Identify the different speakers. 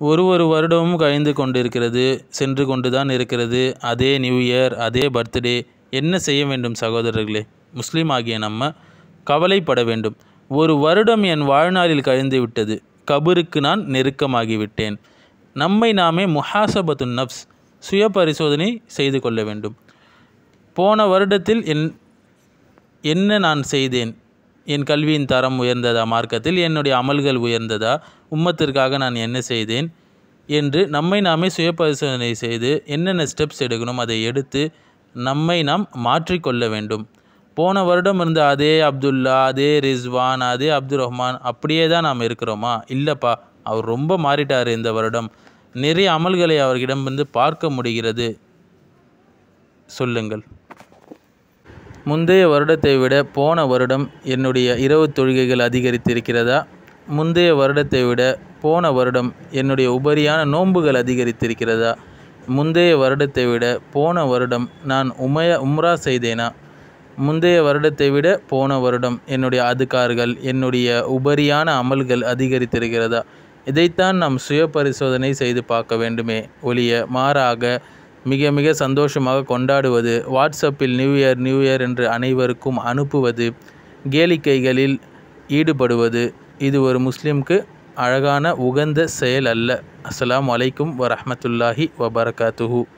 Speaker 1: ஒரு ஒரு வருடமும் கழிந்து கொண்டிருக்கிறது சென்று கொண்டு தான் இருக்கிறது அதே நியூ இயர் அதே பர்த்டே என்ன செய்ய வேண்டும் சகோதரர்களே முஸ்லீம் ஆகிய நம்ம கவலைப்பட வேண்டும் ஒரு வருடம் என் வாழ்நாளில் கழிந்து விட்டது கபருக்கு நான் நெருக்கமாகிவிட்டேன் நம்மை நாமே முஹாசபத்து நப்ஸ் சுய பரிசோதனை செய்து கொள்ள வேண்டும் போன வருடத்தில் என் என்ன நான் செய்தேன் என் கல்வியின் தரம் உயர்ந்ததா மார்க்கத்தில் என்னுடைய அமல்கள் உயர்ந்ததா உம்மத்திற்காக நான் என்ன செய்தேன் என்று நம்மை நாமே சுய பரிசோதனை செய்து என்னென்ன ஸ்டெப்ஸ் எடுக்கணும் அதை எடுத்து நம்மை நாம் மாற்றிக்கொள்ள வேண்டும் போன வருடம் இருந்த அதே அப்துல்லா அதே ரிஸ்வான் அதே அப்துல் ரஹ்மான் அப்படியே தான் நாம் இருக்கிறோமா இல்லைப்பா அவர் ரொம்ப மாறிட்டார் இந்த வருடம் நிறைய அமல்களை அவர்களிடமிருந்து பார்க்க முடிகிறது சொல்லுங்கள் முந்தைய வருடத்தை விட போன வருடம் என்னுடைய இரவு தொழுகைகள் அதிகரித்திருக்கிறதா முந்தைய வருடத்தை விட போன வருடம் என்னுடைய உபரியான நோன்புகள் அதிகரித்திருக்கிறதா முந்தைய வருடத்தை விட போன வருடம் நான் உமய உம்ரா செய்தேனா முந்தைய வருடத்தை விட போன வருடம் என்னுடைய அதுக்கார்கள் என்னுடைய உபரியான அமல்கள் அதிகரித்திருக்கிறதா இதைத்தான் நாம் சுய பரிசோதனை செய்து பார்க்க வேண்டுமே ஒழிய மாறாக மிக மிக சந்தோஷமாக கொண்டாடுவது வாட்ஸ்அப்பில் நியூ இயர் நியூ இயர் என்று அனைவருக்கும் அனுப்புவது கேளிக்கைகளில் ஈடுபடுவது இது ஒரு முஸ்லிம்க்கு அழகான உகந்த செயல் அல்ல அஸ்ஸலாமு அலைக்கும் வரஹ்மத்துல்லாஹி வபரகாத்துஹு